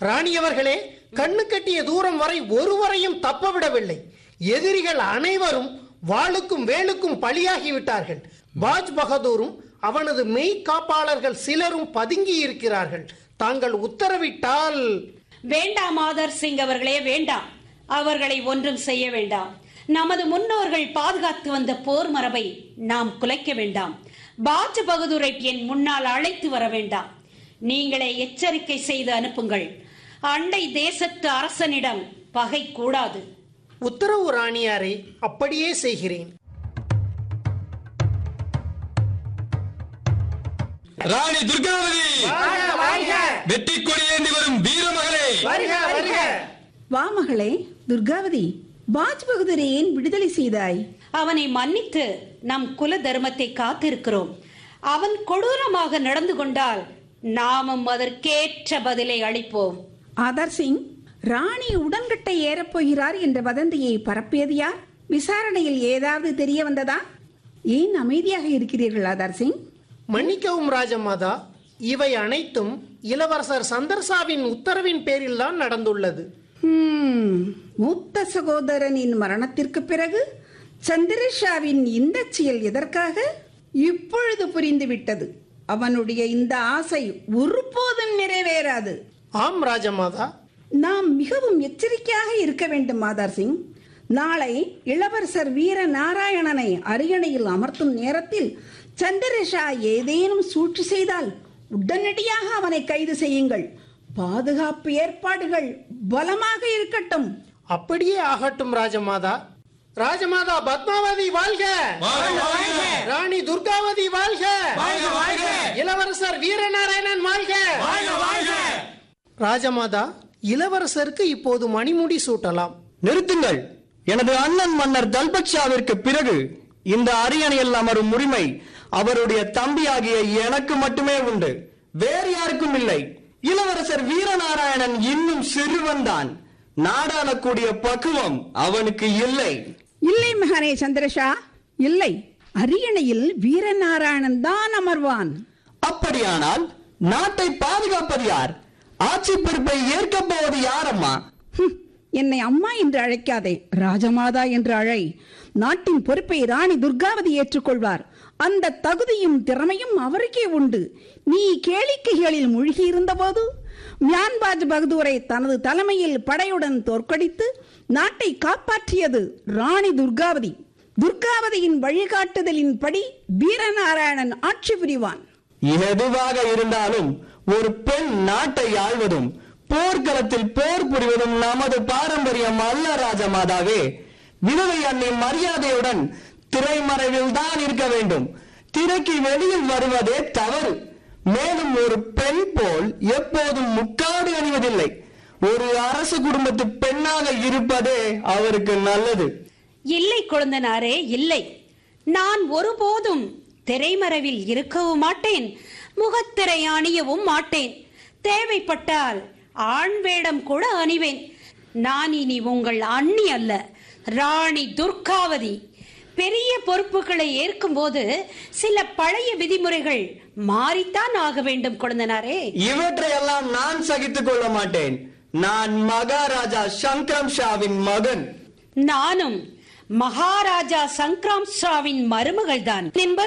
ராணியவர்களே கண்ணு கட்டிய தூரம் வரை ஒருவரையும் தப்ப விடவில்லை எதிரிகள் அனைவரும் வாளுக்கும் வேலுக்கும் பலியாகி விட்டார்கள் பாஜ் பகதூரும் அவனது மெய் காப்பாளர்கள் சிலரும் பதுங்கி இருக்கிறார்கள் தாங்கள் உத்தரவிட்டால் வேண்டாம் ஆதர் சிங் அவர்களே வேண்டாம் அவர்களை ஒன்றும் செய்ய வேண்டாம் நமது முன்னோர்கள் பாதுகாத்து வந்த போர் மரபை நாம் குலைக்க வேண்டாம் பாஜ் பகதூரை என் முன்னால் அழைத்து வர வேண்டாம் நீங்களே எச்சரிக்கை செய்து அனுப்புங்கள் அண்டை தேசத்து அரசனிடம் பகை கூடாது உத்தரவு ராணியாரே அப்படியே செய்கிறேன் ராணி துர்காவதி வெற்றி கொடி ஏந்தி வரும் வீரமகளே வா மகளே துர்காவதி பாஜ் பகதூரை ஏன் விடுதலை செய்தாய் அவனை மன்னித்து நம் குல தர்மத்தை காத்திருக்கிறோம் அவன் கொடூரமாக நடந்து கொண்டால் நாமும் அதற்கேற்ற பதிலை அளிப்போம் ஆதர் சிங் ராணி உடன்கட்டை ஏறப்போகிறார் என்ற வதந்தியை பரப்பியது யார் விசாரணையில் ஏதாவது தெரிய வந்ததா ஏன் அமைதியாக இருக்கிறீர்கள் ஆதார் சிங் மன்னிக்கவும் ராஜமாதா இவை அனைத்தும் இளவரசர் சந்தர்சாவின் உத்தரவின் பேரில்தான் நடந்துள்ளது ஹம், மூத்த சகோதரனின் மரணத்திற்கு பிறகு சந்திரஷாவின் இந்த செயல் எதற்காக இப்பொழுது புரிந்துவிட்டது அவனுடைய இந்த ஆசை ஒருபோதும் நிறைவேறாது ஆம் ராஜமாதா நாம் மிகவும் எச்சரிக்கையாக இருக்க வேண்டும் மாதார் சிங் நாளை இளவரசர் வீர நாராயணனை அரியணையில் அமர்த்தும் நேரத்தில் சந்திரஷா ஏதேனும் சூழ்ச்சி செய்தால் உடனடியாக அவனை கைது செய்யுங்கள் பாதுகாப்பு ஏற்பாடுகள் பலமாக இருக்கட்டும் அப்படியே ஆகட்டும் ராஜமாதா ராஜமாதா பத்மாவதி வாழ்க ராணி துர்காவதி வாழ்க இளவரசர் வீரநாராயணன் வாழ்க ராஜமாதா இளவரசருக்கு இப்போது மணிமுடி சூட்டலாம் நிறுத்துங்கள் எனது அண்ணன் மன்னர் தல்பக்ஷாவிற்கு பிறகு இந்த அரியணையில் அமரும் உரிமை அவருடைய தம்பியாகிய எனக்கு மட்டுமே உண்டு வேறு யாருக்கும் இல்லை இளவரசர் வீரநாராயணன் இன்னும் சிறுவன்தான் நாடாளக்கூடிய பக்குவம் அவனுக்கு இல்லை இல்லை மகனே சந்திரஷா இல்லை அரியணையில் வீரநாராயணன் தான் அமர்வான் அப்படியானால் நாட்டை பாதுகாப்பது யார் ஆட்சி பொறுப்பை ஏற்கப் போவது யாரம்மா ஹம், என்னை அம்மா என்று அழைக்காதே ராஜமாதா என்று அழை நாட்டின் பொறுப்பை ராணி துர்காவதி ஏற்றுக்கொள்வார் அந்த தகுதியும் திறமையும் அவருக்கே உண்டு நீ கேளிக்கைகளில் மூழ்கியிருந்த போது மியான்பாஜ் பகதூரை தனது தலைமையில் படையுடன் தோற்கடித்து நாட்டை காப்பாற்றியது ராணி துர்காவதி துர்காவதியின் வழிகாட்டுதலின்படி வீரநாராயணன் ஆட்சி புரிவான் எதுவாக இருந்தாலும் ஒரு பெண் நாட்டை ஆள்வதும் போர்க்களத்தில் போர் புரிவதும் நமது பாரம்பரியம் அல்ல ராஜமாதாவே விதவை அன்னை மரியாதையுடன் திரைமறைவில் தான் இருக்க வேண்டும் திரைக்கு வெளியில் வருவதே தவறு மேலும் ஒரு பெண் போல் எப்போதும் முக்காடு அணிவதில்லை ஒரு அரசு குடும்பத்து பெண்ணாக இருப்பதே அவருக்கு நல்லது இல்லை குழந்தனாரே இல்லை நான் ஒருபோதும் திரைமறைவில் இருக்கவும் மாட்டேன் முகத்திரை அணியவும் மாட்டேன் தேவைப்பட்டால் ஆண் வேடம் கூட அணிவேன் நான் இனி உங்கள் அண்ணி அல்ல ராணி துர்காவதி பெரிய பொறுப்புகளை ஏற்கும்போது சில பழைய விதிமுறைகள் மாறித்தான் ஆக வேண்டும் குழந்தனாரே இவற்றையெல்லாம் நான் சகித்துக் கொள்ள மாட்டேன் நான் மகாராஜா சங்கரம் ஷாவின் மகன் நானும் மகாராஜா சங்கராம் ஷாவின் மருமகள்தான் என்பது